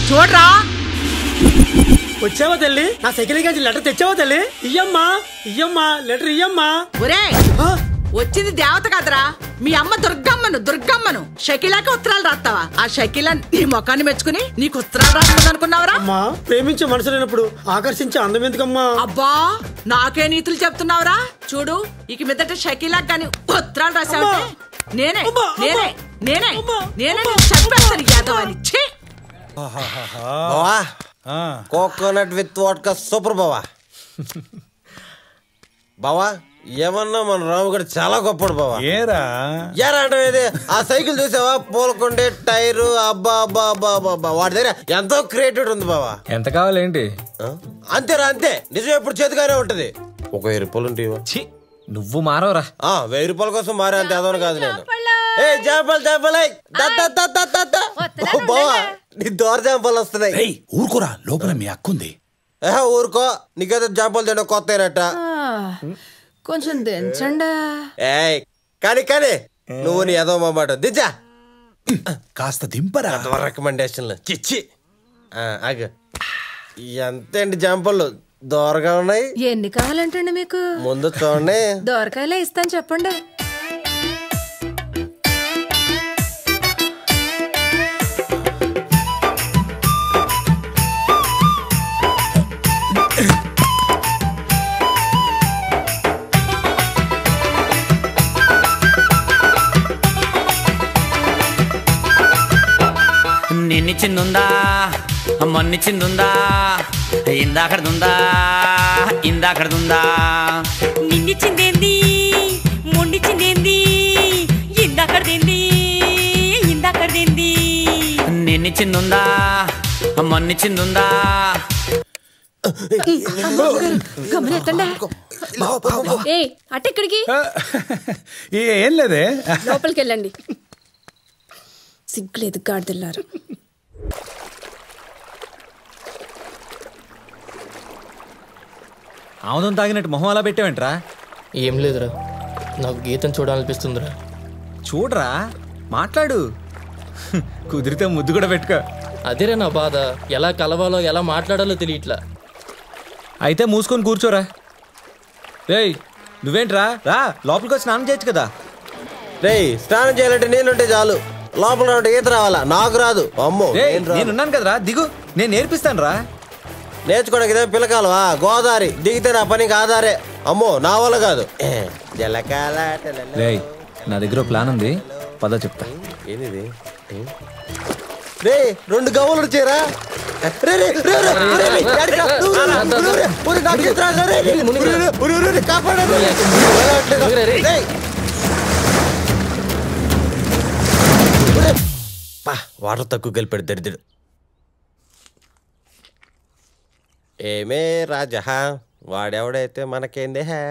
చూడరా వచ్చావా తల్లి నా సైకిల్ గాంచి లెటర్ తెచ్చావా తల్లి ఇయ్యమ్మా ఇయ్యమ్మా లెటర్ ఇయ్యమ్మా ఒరే ఆ, వచ్చింది దేవత కదరా మీ అమ్మ దుర్గమ్మను దుర్గమ్మను షకీలాకి ఉత్తరాలు రాస్తావా ఆ షకీల నీ ముఖాన్ని మెచ్చుకుని నీకు ఉత్తరాలు రాస్తుంది అనుకున్నావరా అమ్మా ప్రేమించే మనసు లేనప్పుడు ఆకర్షించే అందం ఎందుకమ్మా అబ్బా నాకే నీతులు చెప్తున్నావురా చూడు ఇక మీదట షకీలా గాని ఉత్తరాలు రాసావంటే నేనే అబ్బా, నేనే అబ్బా. నేనే అబ్బా, నేనే నేను చంపేస్తాను యాదవ్ అని ఛీ! బావా కోకోనట్ విత్ వాట్కా సూపర్ బావా బావా ఏమన్నా మన రాముగడు చాలా గొప్పడు బావా ఏరా ఏరా అంటే ఇది ఆ సైకిల్ చూసావా పూలకొండే టైరు అబ్బా అబ్బా అబ్బా అబ్బా అబ్బా వాడి దగ్గర ఎంతో క్రియేటివిటీ ఉంది బావా ఎంత కావాలేంటి ఆ? అంతేరా అంతే నిజం ఎప్పుడు చేతిగానే ఉంటది ఒక వెయ్యి రూపాయలు ఉంటాయి ఛీ నువ్వు మారవరా ఆ వెయ్యి రూపాయల కోసం మారే అంత ఎదవను కాదు నేను ఏ జాంపల్ జాంపల్ బావా నీ దోర జాంపల్ వస్తున్నాయి రేయ్ ఊరుకోరా లోపల మీ అక్కుంది ఏ ఊరుకో నీకైతే జాంపల్ తినో కొత్త అయినట్ట కొంచెం దించండా ఏయ్ కానీ కానీ నువ్వు నీ ఎదవ మాట దించా కాస్త దింపరా రికమెండేషన్లు చిచ్చి ఆ, ఆగు ఎంతండి జాంపళ్ళు దోరగా ఉన్నాయి ఎన్ని కావాలంటండి మీకు ముందు చూడండి దోరకాయలే ఇస్తాను చెప్పండి నిన్నిచ్చిందుందా మొన్నిచ్చిందుందా ఇందాకడదుందా ఇందాకడదుందా నిన్నిచ్చిందేంది మొండిచ్చిందేంది ఇందాకడదేంది ఇందాకడదేంది నిన్నిచ్చిందుందా మొన్నిచ్చిందుందా గమనెత్తండా ఏ అటెక్కడికి ఏ- ఏం లేదే లోపలికి వెళ్ళండి సిగ్గులేదు గాడిదెల్లారు ఆముదం తాగినట్టు మొహం అలా పెట్టావేంట్రా ఏం లేదురా నాకు గీతం చూడాలనిపిస్తుందిరా చూడరా మాట్లాడు కుదిరితే ముద్దు కూడా పెట్టుకో అదేరా నా బాధ ఎలా కలవాలో ఎలా మాట్లాడాలో తెలియట్లా అయితే మూసుకొని కూర్చోరా రేయ్ నువ్వేంట్రా రా లోపలికి వచ్చి స్నానం చేయొచ్చు కదా రేయ్ స్నానం చేయాలంటే నేనుంటే చాలు లోపల ఉంటే ఈత రావాలా నాకు రాదు అమ్మో రేయ్ నేను రాను. నేనున్నాను కదరా దిగు నేను నేర్పిస్తాను రా నేర్చుకోవడానికి ఇదే పిల్లకాలవా గోదావరి దిగితే నా పనికి ఆధారే అమ్మో నా వల్ల కాదు ఏ, జలకాలాటలలో. రేయ్ నా దగ్గర ఓ ప్లాన్ ఉంది పద చెప్తా ఏంది రే రెండు గవ్వలు వచ్చారా రే, రే, రే, రే, రే, రే, డాడీకా, నువ్వు రా, నువ్వు రా, ఒరేయ్, నాకు చేతి రాదురా, రే, రే, ఒరేయ్, ఒరేయ్, ఒరేయ్, ఒరేయ్, కాపాడండి. వెళ్ళట్లేదు. రేయ్. ఒరేయ్. పా, వాటర్ తక్కువ కలిపాడు దరిద్రుడు ఏమే రాజా వాడెవడైతే మనకేంది హే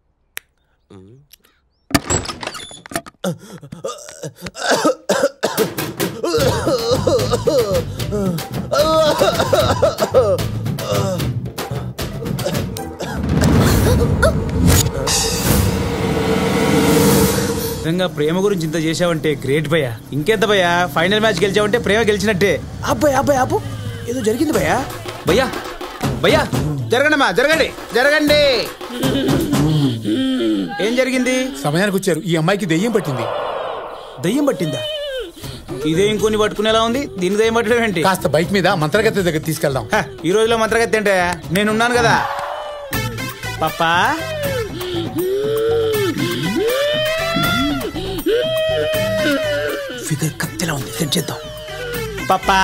నిజంగా ప్రేమ గురించి ఇంత చేసావంటే గ్రేట్ భయ్యా ఇంకెంత భయ్యా ఫైనల్ మ్యాచ్ గెలిచావంటే ప్రేమ గెలిచినట్టే అబ్బాయి అబ్బాయి అబ్బు ఏదో జరిగింది భయ్యా భయ్యా భయ్యా జరగండి అమ్మా జరగండి జరగండి ఏం జరిగింది సమయానికి వచ్చారు ఈ అమ్మాయికి దెయ్యం పట్టింది దయ్యం పట్టిందా ఇదే ఇంకొని పట్టుకునేలా ఉంది దీన్ని దయ్యం పట్టడం ఏంటి కాస్త బైక్ మీద మంత్రగతి దగ్గర తీసుకెళ్దాం హ, ఈ రోజులో మంత్రగతి ఏంటే నేనున్నాను కదా పప్పా ఫిగర్ కత్తిలా ఉంది సెట్ చేద్దాం పప్పా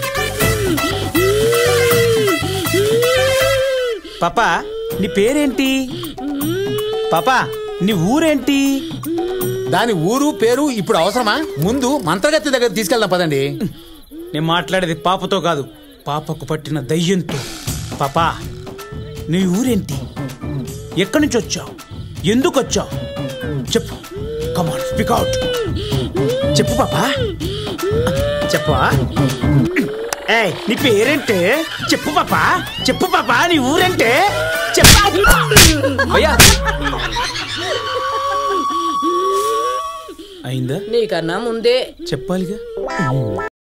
పాపా నీ పేరేంటి పాపా నీ ఊరేంటి దాని ఊరు పేరు ఇప్పుడు అవసరమా ముందు మంత్రగతి దగ్గర తీసుకెళ్దాం పదండి నేను మాట్లాడేది పాపతో కాదు పాపకు పట్టిన దయ్యంతో పాపా నీ ఊరేంటి ఎక్కడి నుంచి వచ్చావు ఎందుకు వచ్చావు చెప్పు కమాన్ స్పీక్ అవుట్ చెప్పు పాపా చెప్పవా ఏయ్ నీ పేరేంటే చెప్పు పాపా చెప్పు పాపా నీ ఊరేంటే చెప్పు భయ్యా అయిందా నీకన్నా ముందే చెప్పాలిగా